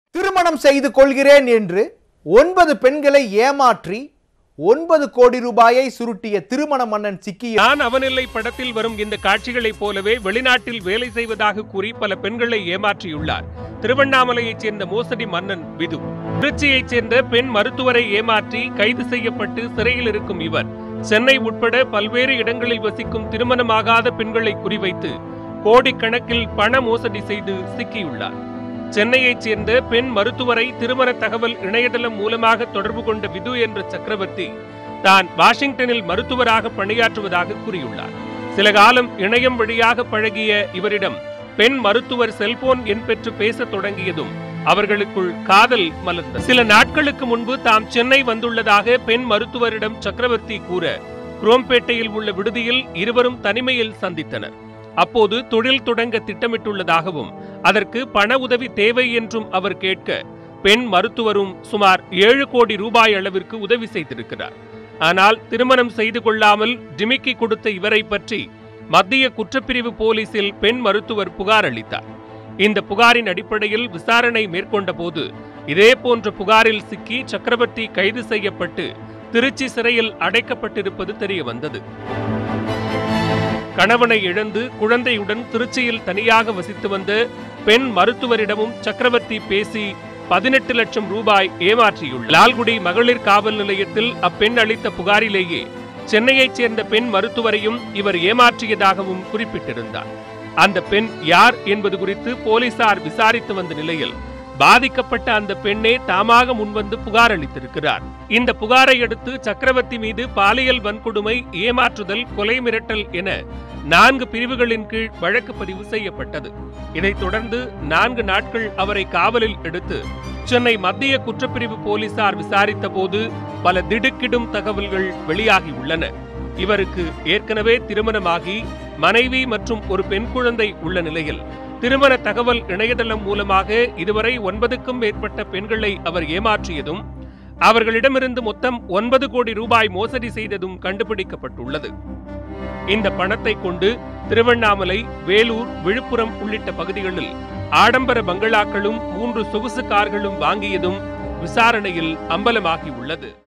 திருமணம் செய்து கொள்கிறேன் என்று ஒன்பது பெண்களை ஏமாற்றி ஒன்பது கோடி ரூபாயை சுருட்டிய திருமண மன்னன் சிக்கிய நான் அவனில்லை படத்தில் வரும் இந்த காட்சிகளைப் போலவே வெளிநாட்டில் வேலை செய்வதாக கூறி பல பெண்களை ஏமாற்றியுள்ளார் திருவண்ணாமலையைச் சேர்ந்த மோசடி மன்னன் விது திருச்சியைச் சேர்ந்த பெண் மருத்துவரை ஏமாற்றி கைது செய்யப்பட்டு சிறையில் இருக்கும் இவர் சென்னை உட்பட பல்வேறு இடங்களில் வசிக்கும் திருமணமாகாத பெண்களை குறிவைத்து கோடிக்கணக்கில் பண மோசடி செய்து சிக்கியுள்ளார் சென்னையைச் சேர்ந்த பெண் மருத்துவரை திருமண தகவல் இணையதளம் மூலமாக தொடர்பு கொண்ட விது என்ற சக்கரவர்த்தி தான் வாஷிங்டனில் மருத்துவராக பணியாற்றுவதாக கூறியுள்ளார் சில காலம் இணையம் வழியாக பழகிய இவரிடம் பெண் மருத்துவர் செல்போன் எண் பெற்று பேசத் தொடங்கியதும் அவர்களுக்குள் காதல் மலர்ந்தது சில நாட்களுக்கு முன்பு தாம் சென்னை வந்துள்ளதாக பெண் மருத்துவரிடம் சக்கரவர்த்தி கூற குரோம்பேட்டையில் உள்ள விடுதியில் இருவரும் தனிமையில் சந்தித்தனர் அப்போது தொழில் தொடங்க திட்டமிட்டுள்ளதாகவும் அதற்கு பண உதவி தேவை என்றும் அவர் கேட்க பெண் மருத்துவரும் சுமார் ஏழு கோடி ரூபாய் அளவிற்கு உதவி செய்திருக்கிறார் ஆனால் திருமணம் செய்து கொள்ளாமல் டிமிக்கி கொடுத்த இவரை பற்றி மத்திய குற்றப்பிரிவு போலீசில் பெண் மருத்துவர் புகார் அளித்தார் இந்த புகாரின் அடிப்படையில் விசாரணை மேற்கொண்ட போது இதே போன்ற புகாரில் சிக்கி சக்கரவர்த்தி கைது செய்யப்பட்டு திருச்சி சிறையில் அடைக்கப்பட்டிருப்பது தெரிய வந்தது கணவனை இழந்து குழந்தையுடன் திருச்சியில் தனியாக வசித்து வந்த பெண் மருத்துவரிடமும் சக்கரவர்த்தி பேசி பதினெட்டு லட்சம் ரூபாய் ஏமாற்றியுள்ளார் லால்குடி மகளிர் காவல் நிலையத்தில் அப்பெண் அளித்த புகாரிலேயே சென்னையைச் சேர்ந்த பெண் மருத்துவரையும் இவர் ஏமாற்றியதாகவும் குறிப்பிட்டிருந்தார் அந்த பெண் யார் என்பது குறித்து போலீசார் விசாரித்து வந்த நிலையில் பாதிக்கப்பட்ட அந்த பெண்ணே தாமாக முன்வந்து புகார் அளித்திருக்கிறார் இந்த புகாரை அடுத்து சக்கரவர்த்தி மீது பாலியல் வன்கொடுமை ஏமாற்றுதல் கொலை மிரட்டல் என நான்கு பிரிவுகளின் கீழ் வழக்கு பதிவு செய்யப்பட்டது இதைத் தொடர்ந்து நான்கு நாட்கள் அவரை காவலில் எடுத்து சென்னை மத்திய குற்றப்பிரிவு போலீசார் விசாரித்த போது பல திடுக்கிடும் தகவல்கள் வெளியாகியுள்ளன இவருக்கு ஏற்கனவே திருமணமாகி மனைவி மற்றும் ஒரு பெண் குழந்தை உள்ள நிலையில் திருமண தகவல் இணையதளம் மூலமாக இதுவரை ஒன்பதுக்கும் மேற்பட்ட பெண்களை அவர் ஏமாற்றியதும் அவர்களிடமிருந்து மொத்தம் ஒன்பது கோடி ரூபாய் மோசடி செய்ததும் கண்டுபிடிக்கப்பட்டுள்ளது இந்த பணத்தை கொண்டு திருவண்ணாமலை வேலூர் விழுப்புரம் உள்ளிட்ட பகுதிகளில் ஆடம்பர பங்களாக்களும் மூன்று சொகுசு கார்களும் வாங்கியதும் விசாரணையில் அம்பலமாகியுள்ளது